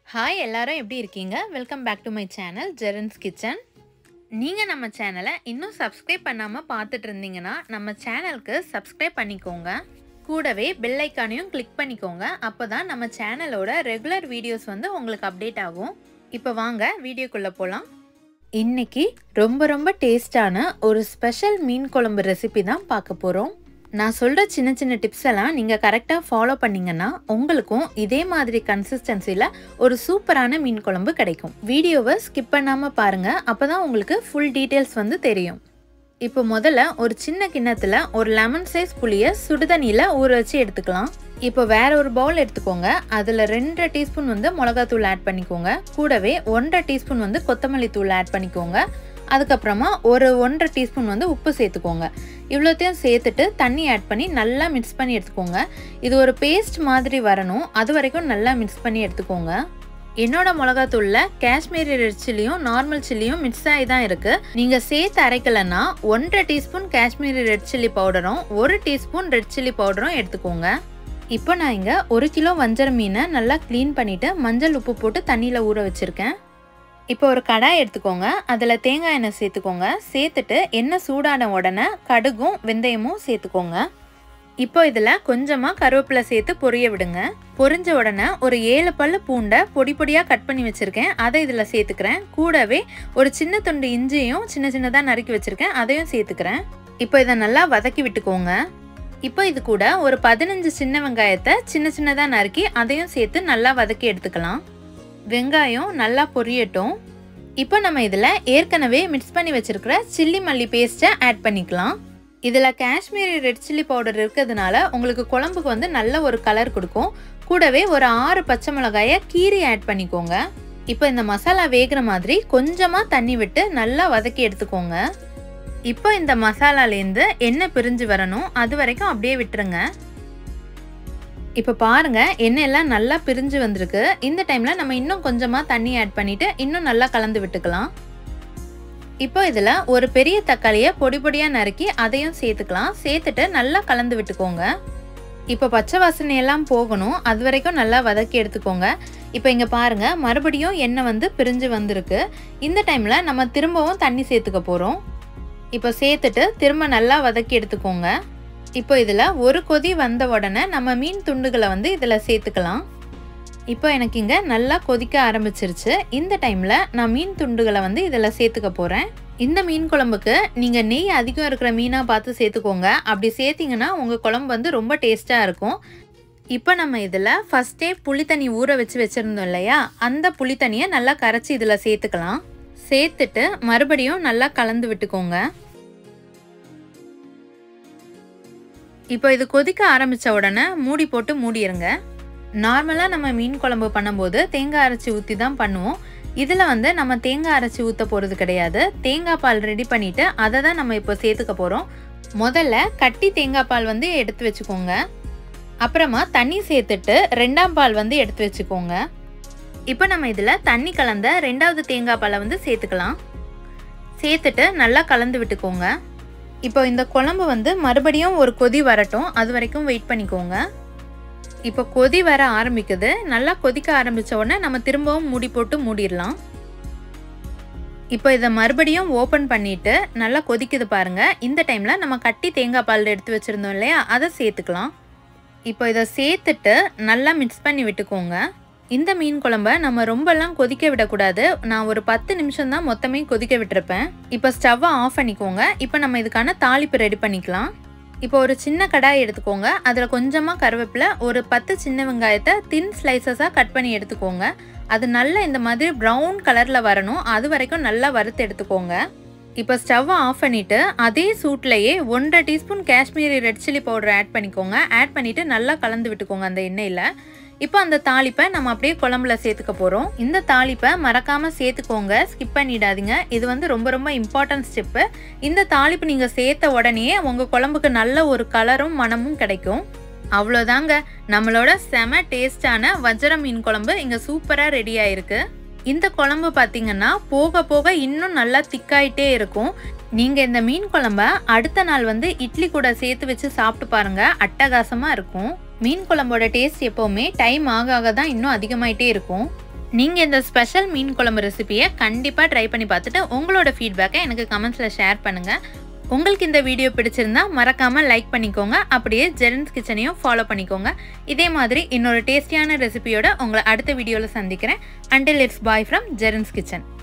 hi எல்லாரும் எப்படி இருக்கீங்க welcome back to my channel ஜெரன்ஸ் கிச்சன் நீங்கள் நம்ம சேனலை இன்னும் சப்ஸ்கிரைப் பண்ணாமல் பார்த்துட்டு இருந்தீங்கன்னா நம்ம சேனலுக்கு சப்ஸ்கிரைப் பண்ணிக்கோங்க கூடவே பெல் ஐக்கானையும் கிளிக் பண்ணிக்கோங்க அப்போ தான் நம்ம சேனலோட ரெகுலர் வீடியோஸ் வந்து உங்களுக்கு அப்டேட் ஆகும் இப்போ வாங்க வீடியோக்குள்ளே போகலாம் இன்னைக்கு ரொம்ப ரொம்ப டேஸ்டான ஒரு ஸ்பெஷல் மீன் குழம்பு ரெசிபி தான் பார்க்க போகிறோம் நான் சொல்கிற சின்ன சின்ன டிப்ஸ் எல்லாம் நீங்கள் கரெக்டாக ஃபாலோ பண்ணீங்கன்னா உங்களுக்கும் இதே மாதிரி கன்சிஸ்டன்சியில் ஒரு சூப்பரான மீன் குழம்பு கிடைக்கும் வீடியோவை ஸ்கிப் பண்ணாமல் பாருங்கள் அப்போ தான் உங்களுக்கு ஃபுல் டீட்டெயில்ஸ் வந்து தெரியும் இப்போ முதல்ல ஒரு சின்ன கிண்ணத்தில் ஒரு லெமன் சைஸ் புளியை சுடுதண்ணியில் ஊற வச்சு எடுத்துக்கலாம் இப்போ வேற ஒரு பவுல் எடுத்துக்கோங்க அதில் ரெண்டரை டீஸ்பூன் வந்து மிளகாத்தூள் ஆட் பண்ணிக்கோங்க கூடவே ஒன்றரை டீஸ்பூன் வந்து கொத்தமல்லி தூள் ஆட் பண்ணிக்கோங்க அதுக்கப்புறமா ஒரு ஒன்றரை டீஸ்பூன் வந்து உப்பு சேர்த்துக்கோங்க இவ்வளோத்தையும் சேர்த்துட்டு தண்ணி ஆட் பண்ணி நல்லா மிக்ஸ் பண்ணி எடுத்துக்கோங்க இது ஒரு பேஸ்ட் மாதிரி வரணும் அது வரைக்கும் நல்லா மிக்ஸ் பண்ணி எடுத்துக்கோங்க என்னோட மிளகாத்தூளில் காஷ்மீரி ரெட் சில்லியும் நார்மல் சில்லியும் மிக்ஸ் ஆகி தான் இருக்குது நீங்கள் சேர்த்து அரைக்கலைன்னா ஒன்றரை டீஸ்பூன் காஷ்மீரி ரெட் சில்லி பவுடரும் ஒரு டீஸ்பூன் ரெட் சில்லி பவுடரும் எடுத்துக்கோங்க இப்போ நான் இங்கே ஒரு கிலோ வஞ்சர மீனை நல்லா க்ளீன் பண்ணிவிட்டு மஞ்சள் உப்பு போட்டு தண்ணியில் ஊற வச்சுருக்கேன் இப்போ ஒரு கடாய் எடுத்துக்கோங்க அதில் தேங்காய் எண்ணெய் சேர்த்துக்கோங்க சேர்த்துட்டு எண்ணெய் சூடான உடனே கடுகும் வெந்தயமும் சேர்த்துக்கோங்க இப்போ இதில் கொஞ்சமாக கருவேப்பிலை சேர்த்து பொரிய விடுங்க பொரிஞ்ச உடனே ஒரு ஏழு பல்லு பூண்டை பொடி பொடியாக கட் பண்ணி வச்சுருக்கேன் அதை இதில் சேர்த்துக்கிறேன் கூடவே ஒரு சின்ன துண்டு இஞ்சியும் சின்ன சின்னதாக நறுக்கி வச்சுருக்கேன் அதையும் சேர்த்துக்கிறேன் இப்போ இதை நல்லா வதக்கி விட்டுக்கோங்க இப்போ இது கூட ஒரு பதினஞ்சு சின்ன வெங்காயத்தை சின்ன சின்னதாக நறுக்கி அதையும் சேர்த்து நல்லா வதக்கி எடுத்துக்கலாம் வெங்காயம் நல்லா பொரியட்டும் இப்போ நம்ம இதில் ஏற்கனவே மிக்ஸ் பண்ணி வச்சுருக்கிற சில்லி மல்லி பேஸ்ட்டை ஆட் பண்ணிக்கலாம் இதில் காஷ்மீரி ரெட் சில்லி பவுடர் இருக்கிறதுனால உங்களுக்கு குழம்புக்கு வந்து நல்ல ஒரு கலர் கொடுக்கும் கூடவே ஒரு ஆறு பச்சை மிளகாயை கீரி ஆட் பண்ணிக்கோங்க இப்போ இந்த மசாலா வேகிற மாதிரி கொஞ்சமாக தண்ணி விட்டு நல்லா வதக்கி எடுத்துக்கோங்க இப்போ இந்த மசாலாலேருந்து எண்ணெய் பிரிஞ்சு வரணும் அது வரைக்கும் அப்படியே விட்டுருங்க இப்போ பாருங்க எண்ணெய் எல்லாம் நல்லா பிரிஞ்சு வந்திருக்கு இந்த டைம்ல நம்ம இன்னும் கொஞ்சமா தண்ணி ஆட் பண்ணிட்டு இன்னும் நல்லா கலந்து விட்டுக்கலாம் இப்போ இதில் ஒரு பெரிய தக்காளியை பொடி பொடியாக நறுக்கி அதையும் சேர்த்துக்கலாம் சேர்த்துட்டு நல்லா கலந்து விட்டுக்கோங்க இப்போ பச்சை வாசனை எல்லாம் போகணும் அது வரைக்கும் நல்லா வதக்கி எடுத்துக்கோங்க இப்போ இங்கே பாருங்கள் மறுபடியும் எண்ணெய் வந்து பிரிஞ்சு வந்திருக்கு இந்த டைமில் நம்ம திரும்பவும் தண்ணி சேர்த்துக்க போகிறோம் இப்போ சேர்த்துட்டு திரும்ப நல்லா வதக்கி எடுத்துக்கோங்க இப்போ இதில் ஒரு கொதி வந்த உடனே நம்ம மீன் துண்டுகளை வந்து இதில் சேர்த்துக்கலாம் இப்போ எனக்கு இங்கே நல்லா கொதிக்க ஆரம்பிச்சிருச்சு இந்த டைமில் நான் மீன் துண்டுகளை வந்து இதில் சேர்த்துக்க போகிறேன் இந்த மீன் குழம்புக்கு நீங்கள் நெய் அதிகம் இருக்கிற மீனாக பார்த்து சேர்த்துக்கோங்க அப்படி சேர்த்திங்கன்னா உங்கள் குழம்பு வந்து ரொம்ப டேஸ்ட்டாக இருக்கும் இப்போ நம்ம இதில் ஃபஸ்ட்டே புளித்தண்ணி ஊற வச்சு வச்சுருந்தோம் இல்லையா அந்த புளித்தண்ணியை நல்லா கரைச்சி இதில் சேர்த்துக்கலாம் சேர்த்துட்டு மறுபடியும் நல்லா கலந்து விட்டுக்கோங்க இப்போ இது கொதிக்க ஆரம்பித்த உடனே மூடி போட்டு மூடிடுங்க நார்மலாக நம்ம மீன் குழம்பு பண்ணும்போது தேங்காய் அரைச்சி ஊற்றி தான் பண்ணுவோம் இதில் வந்து நம்ம தேங்காய் அரைச்சி ஊற்ற போகிறது கிடையாது தேங்காய் பால் ரெடி பண்ணிவிட்டு அதை தான் நம்ம இப்போ சேர்த்துக்க போகிறோம் முதல்ல கட்டி தேங்காய் பால் வந்து எடுத்து வச்சுக்கோங்க அப்புறமா தண்ணி சேர்த்துட்டு ரெண்டாம் பால் வந்து எடுத்து வச்சுக்கோங்க இப்போ நம்ம இதில் தண்ணி கலந்த ரெண்டாவது தேங்காய் பாலை வந்து சேர்த்துக்கலாம் சேர்த்துட்டு நல்லா கலந்து விட்டுக்கோங்க இப்போ இந்த குழம்பு வந்து மறுபடியும் ஒரு கொதி வரட்டும் அது வரைக்கும் வெயிட் பண்ணிக்கோங்க இப்போ கொதி வர ஆரம்பிக்குது நல்லா கொதிக்க ஆரம்பித்த உடனே நம்ம திரும்பவும் மூடி போட்டு மூடிடலாம் இப்போ இதை மறுபடியும் ஓப்பன் பண்ணிட்டு நல்லா கொதிக்குது பாருங்க இந்த டைமில் நம்ம கட்டி தேங்காய் பால் எடுத்து வச்சுருந்தோம் இல்லையா அதை சேர்த்துக்கலாம் இப்போ இதை சேர்த்துட்டு நல்லா மிக்ஸ் பண்ணி விட்டுக்கோங்க இந்த மீன் குழம்ப நம்ம ரொம்பலாம் கொதிக்க விடக்கூடாது நான் ஒரு பத்து நிமிஷம் தான் மொத்தமே கொதிக்க விட்டுருப்பேன் இப்போ ஸ்டவ்வை ஆஃப் பண்ணிக்கோங்க இப்போ நம்ம இதுக்கான தாளிப்பு ரெடி பண்ணிக்கலாம் இப்போ ஒரு சின்ன கடாய் எடுத்துக்கோங்க அதில் கொஞ்சமாக கருவேப்பிலை ஒரு பத்து சின்ன வெங்காயத்தை தின் ஸ்லைசஸாக கட் பண்ணி எடுத்துக்கோங்க அது நல்லா இந்த மாதிரி ப்ரௌன் கலரில் வரணும் அது வரைக்கும் நல்லா வறுத்து எடுத்துக்கோங்க இப்போ ஸ்டவ்வை ஆஃப் பண்ணிவிட்டு அதே சூட்லேயே ஒன்றரை teaspoon Kashmiri red chilli powder add பண்ணிக்கோங்க ஆட் பண்ணிவிட்டு நல்லா கலந்து விட்டுக்கோங்க அந்த எண்ணெயில் இப்போ அந்த தாளிப்பை நம்ம அப்படியே குழம்புல சேர்த்துக்க போகிறோம் இந்த தாளிப்பை மறக்காமல் சேர்த்துக்கோங்க ஸ்கிப் பண்ணிடாதீங்க இது வந்து ரொம்ப ரொம்ப இம்பார்ட்டன்ட் ஸ்டெப்பு இந்த தாளிப்பு நீங்கள் சேர்த்த உடனே உங்கள் குழம்புக்கு நல்ல ஒரு கலரும் மனமும் கிடைக்கும் அவ்வளோதாங்க நம்மளோட செம டேஸ்டான வஜ்ர மீன் குழம்பு இங்கே சூப்பராக ரெடி ஆயிருக்கு இந்த குழம்பு பார்த்தீங்கன்னா போக போக இன்னும் நல்லா திக்காயிட்டே இருக்கும் நீங்கள் இந்த மீன் குழம்ப அடுத்த நாள் வந்து இட்லி கூட சேர்த்து வச்சு சாப்பிட்டு பாருங்க அட்டகாசமாக இருக்கும் மீன் குழம்போட டேஸ்ட் எப்போவுமே டைம் ஆக ஆக தான் இன்னும் அதிகமாயிட்டே இருக்கும் நீங்கள் இந்த ஸ்பெஷல் மீன் குழம்பு ரெசிபியை கண்டிப்பாக ட்ரை பண்ணி பார்த்துட்டு உங்களோட ஃபீட்பேக்கை எனக்கு கமெண்ட்ஸில் ஷேர் பண்ணுங்கள் உங்களுக்கு இந்த வீடியோ பிடிச்சிருந்தா மறக்காமல் லைக் பண்ணிக்கோங்க அப்படியே ஜெரன்ஸ் கிச்சனையும் ஃபாலோ பண்ணிக்கோங்க இதே மாதிரி இன்னொரு டேஸ்டியான ரெசிபியோட உங்களை அடுத்த வீடியோவில் சந்திக்கிறேன் அண்டில் இட்ஸ் பாய் ஃப்ரம் ஜெரன்ஸ் கிச்சன்